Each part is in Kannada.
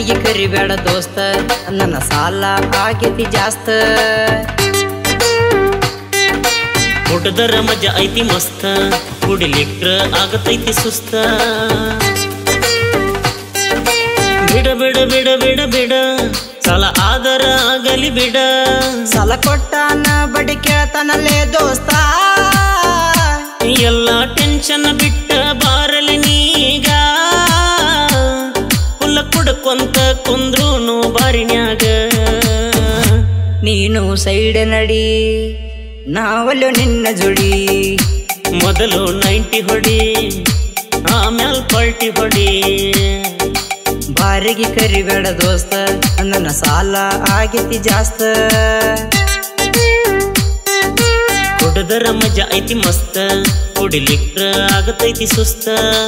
ಬಾರಿಗೆ ಕರಿಬೇಡ ದೋಸ್ತ ನನ್ನ ಸಾಲ ಆಗೈತಿ ಜಾಸ್ತ ಹುಟ್ಟದರ ಮಜಾ ಐತಿ ಮಸ್ತ ಕುಡಿಲಿಕ್ರ ಆಗತೈತಿ ಸುಸ್ತ ಬಿಡ ಬಿಡ ಬಿಡ ಬಿಡ ಬಿಡ ಸಾಲ ಆದರ ಆಗಲಿ ಬಿಡ ಸಾಲ ಕೊಟ್ಟಾನ ಬಡಿ ಕೇಳ್ತಾನಲ್ಲೇ ದೋಸ್ತ ಎಲ್ಲ ಟೆನ್ಷನ್ ಬಿಟ್ಟ ಬಾರಲಿ ನೀಗ ಹುಲ್ಲ ಕುಡ್ಕೊಂತ ಕುಂದ್ರೂನು ಬಾರಿನ್ಯಾಗ ನೀನು ಸೈಡ್ ನಡಿ ನಾವಲ್ಲೋ ನಿನ್ನ ಜೋಡಿ ಮೊದಲು ನೈಂಟಿ ಹೊಡಿ ಆಮ್ಯಾಲ್ ಪಲ್ಟಿ ಹೊಡಿ ಬಾರಿಗೆ ಕರಿಬೇಡ ದೋಸ್ತ ನನ್ನ ಸಾಲ ಆಗೈತಿ ಜಾಸ್ತ ಕುಡದರ ಮಜಾ ಐತಿ ಮಸ್ತ ಕುಡಿಲಿಕ್ರ ಆಗತೈತಿ ಸುಸ್ತ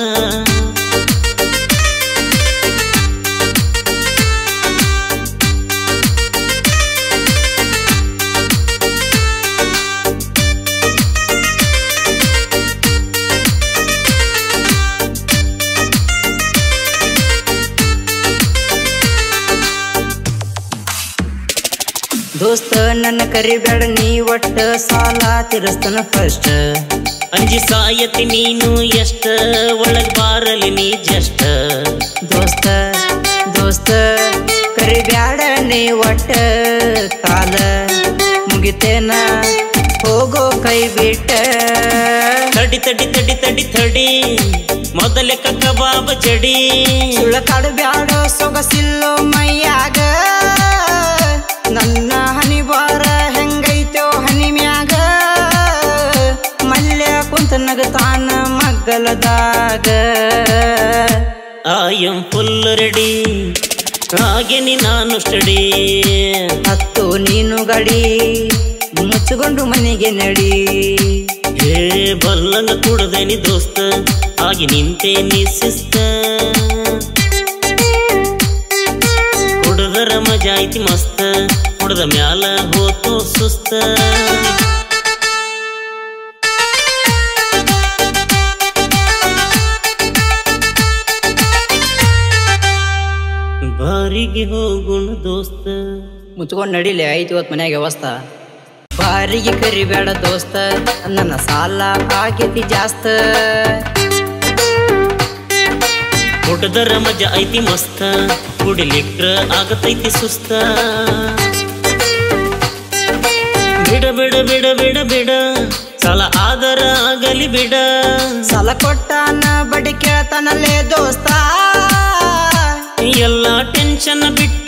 ದೋಸ್ತ ನನ್ನ ಕರಿಬೇಡ ನೀ ಒಟ್ಟ ಸಾಲ ತಿರಸ್ತನ ಫಸ್ಟ್ ಅಂಜಿ ಸಾಯತಿ ನೀನು ಎಷ್ಟ ಒಳಗ್ ಬಾರಲಿ ನೀ ಜಷ್ಟ ದೋಸ್ತ ದೋಸ್ತ ಕರಿಬ್ಯಾಡ ನೀ ಒಟ್ಟ ಕಾಲ ಮುಗಿತೇನ ಹೋಗೋ ಕೈ ಬಿಟ್ಟ ತಡಿ ತಡಿ ತಡಿ ತಡಿ ತಡಿ ಮೊದಲ ಕಬಾಬ ಚಡಿ ಸುಳ್ಳ ಬ್ಯಾಡ ಸೊಗಸಿಲ್ಲೋ ಮೈಯಾಗ ನನ್ನ ಹನಿ ಬಾರ ಹೆಂಗೈತೋ ಹನಿ ಮ್ಯಾಗ ಮಲ್ಯ ಕುಂತ ನಗತಾನ ಮಗ್ಗಲದಾಗ ಐ ಎಂ ಫುಲ್ ರೆಡಿ ಹಾಗೆನಿ ನಾನು ಸ್ಟಡಿ ಹತ್ತು ನೀನು ಗಡಿ ಮುಚ್ಚಿಕೊಂಡು ಮನೆಗೆ ನಡಿ ಹೇ ಬಲ್ಲನ ಕುಡ್ದೇನಿ ದೋಸ್ತ ಆಗಿ ನಿಂತೇನಿ ಶಿಸ್ತ ಕುಡ್ದರ ಮಜಾ ಐತಿ ಮಸ್ತ ಕುಡ್ದ ಮ್ಯಾಲ ಹೋತು ಸುಸ್ತ ಬಾರಿಗೆ ಹೋಗುಣ ದೋಸ್ತ ಮುಚ್ಕೊಂಡು ನಡಿಲೆ ಐತಿ ಇವತ್ತು ಮನ್ಯಾಗ ವ್ಯವಸ್ಥಾ ಬಾರಿಗೆ ಕರಿಬೇಡ ದೋಸ್ತ ನನ್ನ ಸಾಲ ಆಗೈತಿ ಜಾಸ್ತ ಕುಡ್ದರ ಮಜಾ ಐತಿ ಮಸ್ತ ಕುಡಿಲಿಕ್ರ ಆಗತೈತಿ ಸುಸ್ತ ಬಿಡ ಬಿಡ ಬಿಡ ಬಿಡ ಬಿಡ ಸಾಲ ಆದರ ಆಗಲಿ ಬಿಡ ಸಾಲ ಕೊಟ್ಟಾನ ಬಡಿ ಕೇಳ್ತಾನಲ್ಲೇ ದೋಸ್ತ ಎಲ್ಲ ಟೆನ್ಷನ್ ಬಿಟ್ಟ